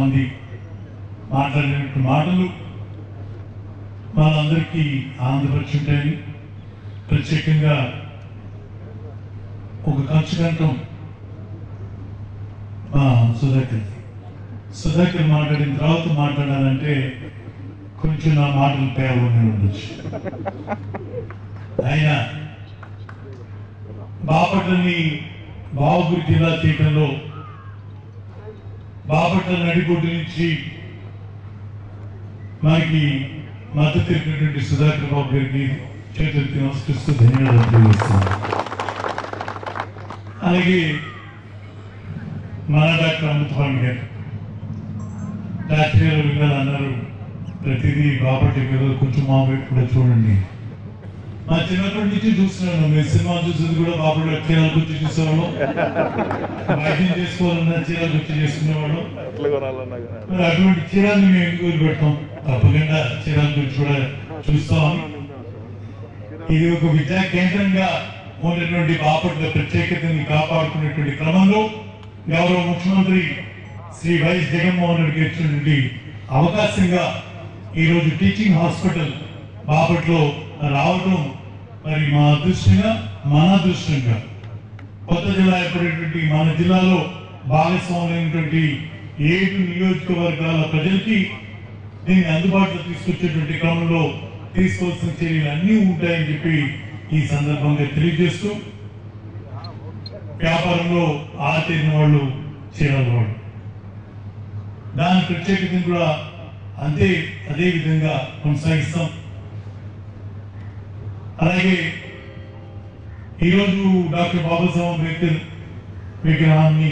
కొంతమంది మాట్లాడినటువంటి మాటలు వాళ్ళందరికీ ఆనందపరుచుంటాయని ప్రత్యేకంగా ఒక ఖర్చు గంటం మా సుధాకర్ సుధాకర్ మాట్లాడిన తర్వాత మాట్లాడాలంటే కొంచెం నా మాటలు పేర్కొని ఉండొచ్చు ఆయన బాపట్లని బాబుగురి జిల్లా చేయడంలో బాపట్ల నడిబొడ్డు నుంచి మనకి మద్దతు తెలిపినటువంటి సుధాకర్ బాబు గారికి చేతులకి నమస్కరిస్తూ ధన్యవాదాలు తెలియజేస్తున్నాను అలాగే మన డాక్టర్ అమృతపాణి గారు డాక్టర్ గారు విన్నారు అన్నారు ప్రతిదీ బాపట్ల మీద కొంచెం మా వైపు కూడా చూడండి మా చిన్నప్పటి నుంచి చూస్తున్నాను మీరు సినిమా చూసింది కూడా బాపట్ల చీరాల గుర్తు చూసేవాళ్ళం వైద్యం చేసుకోవాలన్నా చీరాల గుర్తు చేసుకునేవాళ్ళం ఎట్లా కొనాలన్నా కానీ మరి అటువంటి చీరాన్ని మేము ఎందుకు వదిలిపెడతాం తప్పకుండా చీరాల గురించి కూడా చూస్తాం ఇది ఒక విద్యా కేంద్రంగా ఉన్నటువంటి బాపట్ల ప్రత్యేకతని కాపాడుకునేటువంటి క్రమంలో గౌరవ ముఖ్యమంత్రి శ్రీ వైఎస్ జగన్మోహన్ రెడ్డి గారు ఇచ్చినటువంటి అవకాశంగా ఈరోజు టీచింగ్ హాస్పిటల్ బాపట్లో రావడం మరి మా అదృష్టంగా మన అదృష్టంగా కొత్త జిల్లా ఏర్పడేటువంటి మన జిల్లాలో భాగస్వామైనటువంటి ఏడు నియోజకవర్గాల ప్రజలకి దీన్ని అందుబాటులో తీసుకొచ్చేటువంటి క్రమంలో తీసుకోవాల్సిన చర్యలు అన్నీ ఉంటాయని చెప్పి ఈ సందర్భంగా తెలియజేస్తూ వ్యాపారంలో ఆచరణ వాళ్ళు చేయాలి వాళ్ళు దాని ప్రత్యేకతను కూడా అంతే అదే విధంగా కొనసాగిస్తాం అలాగే ఈరోజు డాక్టర్ బాబాసాహెబ్ అంబేద్కర్ విగ్రహాన్ని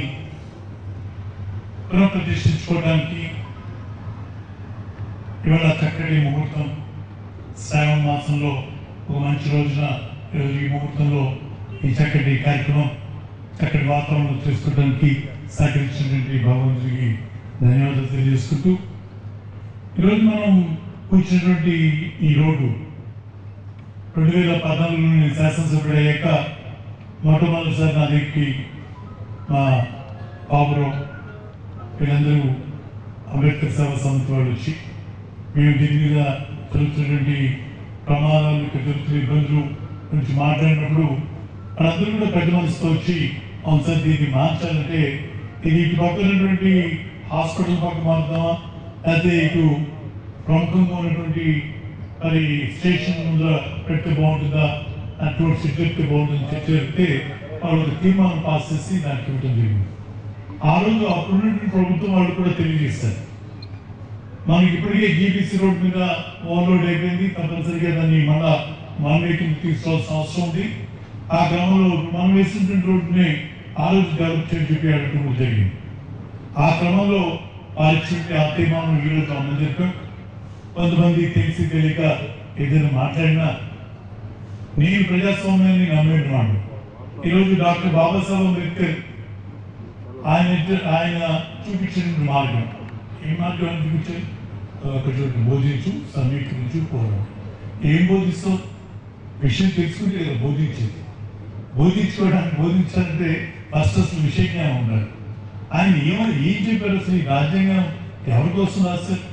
పునఃప్రతిష్ఠించుకోవడానికి ఇవాళ చక్కటి ముహూర్తం శ్రావణ మాసంలో ఒక మంచి రోజున ఈరోజు ఈ ముహూర్తంలో ఈ చక్కటి కార్యక్రమం చక్కటి వాతావరణం చేసుకోవడానికి సహకరించినటువంటి భగవంతుడికి ధన్యవాదాలు తెలియజేసుకుంటూ ఈరోజు మనం కూర్చున్నటువంటి ఈ రోడ్డు రెండు వేల పద్నాలుగులో నేను శాసనసభ్యుడు అయ్యాక మొట్టమొదటిసారి నా దగ్గరికి మా బాబురావు వీళ్ళందరూ అంబేద్కర్ సేవా సమితి వాళ్ళు వచ్చి మేము దీని మీద జరుగుతున్నటువంటి ప్రమాదాలు ఇక్కడ జరుగుతున్న ఇబ్బందులు గురించి మాట్లాడినప్పుడు వాళ్ళందరూ కూడా పెద్ద మనసుతో వచ్చి అవును సార్ దీన్ని మార్చాలంటే ఇది ఇటు పక్కన ఉన్నటువంటి హాస్పిటల్ పక్క మారుదామా లేకపోతే ఇటు ప్రముఖంగా ఉన్నటువంటి మరి స్టేషన్ ముందర పెడితే బాగుంటుందా అటువంటి సిటీ పెడితే బాగుంటుంది చర్చ జరిగితే వాళ్ళు ఒక తీర్మానం పాస్ చేసి నాకు ఇవ్వడం జరిగింది ఆ రోజు అప్పుడున్నటువంటి ప్రభుత్వం వాళ్ళు కూడా తెలియజేస్తారు మనకి ఇప్పటికే జీబీసీ రోడ్ మీద ఓవర్లోడ్ అయిపోయింది తప్పనిసరిగా దాన్ని మళ్ళా మాన్వేటింగ్ తీసుకోవాల్సిన అవసరం ఉంది ఆ క్రమంలో మనం వేసినటువంటి రోడ్డుని ఆ రోజు డెవలప్ చేసి చెప్పి అడగడం జరిగింది ఆ క్రమంలో వారిచ్చినటువంటి ఆ తీర్మానం ఈ రోజు అమలు జరిపాం కొంతమంది తెలిసి తెలియక ఏదైనా మాట్లాడినా నేను ప్రజాస్వామ్యాన్ని నమ్మేటి వాడు ఈరోజు డాక్టర్ బాబాసాహెబ్ అంబేద్కర్ ఆయన ఇద్దరు- ఆయన చూపించిన మార్గం ఏ మార్గం అని చూపించారు ఒక చోట బోధించు సమీకరించు పోరాడు ఏం బోధిస్తావు విషయం తెలుసుకుంటే కదా బోధించేది బోధించుకోవడానికి బోధించాలంటే ఫస్ట్ అసలు విషయ జ్ఞానం ఉండాలి ఆయన ఏమని ఏం చెప్పారు అసలు ఈ రాజ్యాంగం ఎవరి కోసం రాస్తారు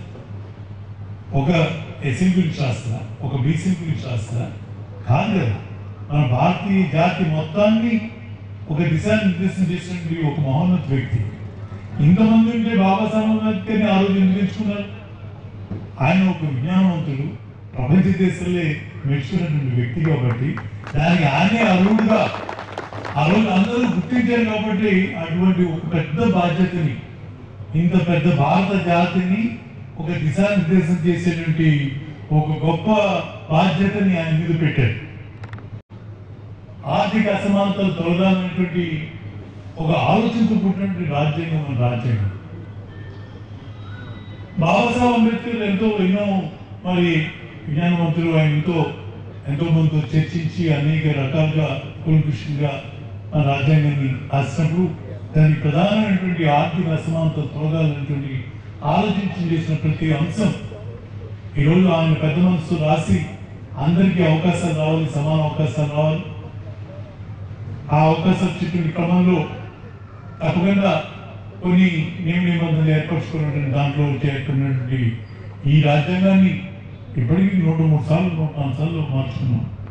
ఒక ఎస్సీ గురించి రాస్తారా ఒక బీసీ గురించి రాస్తారా కాదు కదా మన భారతీయ జాతి మొత్తాన్ని ఒక దిశానిర్దేశం చేసినటువంటి ఒక మహోన్నత వ్యక్తి ఇంతమంది ఉంటే బాబాసాహెబ్ అంబేద్కర్ని ఆ రోజు ఎందుకు ఎంచుకున్నారు ఆయన ఒక విజ్ఞానవంతుడు ప్రపంచ దేశాలే మెచ్చుకున్నటువంటి వ్యక్తి కాబట్టి దానికి ఆయనే అరువుగా ఆ రోజు అందరూ గుర్తించారు కాబట్టి అటువంటి ఒక పెద్ద బాధ్యతని ఇంత పెద్ద భారత జాతిని ఒక దిశానిర్దేశం చేసేటువంటి ఒక గొప్ప బాధ్యతని ఆయన మీద పెట్టారు ఆర్థిక అసమానతలు తొలగాలనేటువంటి ఒక ఆలోచనతో పుట్టినటువంటి రాజ్యాంగం మన రాజ్యాంగం బాబాసాహెబ్ అంబేద్కర్ ఎంతో ఎన్నో మరి విజ్ఞానవంతులు ఆయన ఎంతో ఎంతో మందితో చర్చించి అనేక రకాలుగా కులకృష్ణుగా మన రాజ్యాంగాన్ని రాసినప్పుడు దానికి ప్రధానమైనటువంటి ఆర్థిక అసమానత తొలగాలనేటువంటి ఆలోచించి చేసిన ప్రతి అంశం ఈరోజు ఆయన పెద్ద మనసు రాసి అందరికీ అవకాశాలు రావాలి సమాన అవకాశాలు రావాలి ఆ అవకాశాలు చెప్పిన క్రమంలో తప్పకుండా కొన్ని నియమ నిబంధనలు ఏర్పరచుకున్నటువంటి దాంట్లో చేరుకున్నటువంటి ఈ రాజ్యాంగాన్ని ఇప్పటికీ నూట మూడు సార్లు నూట నాలుగు సార్లు మార్చుకున్నాం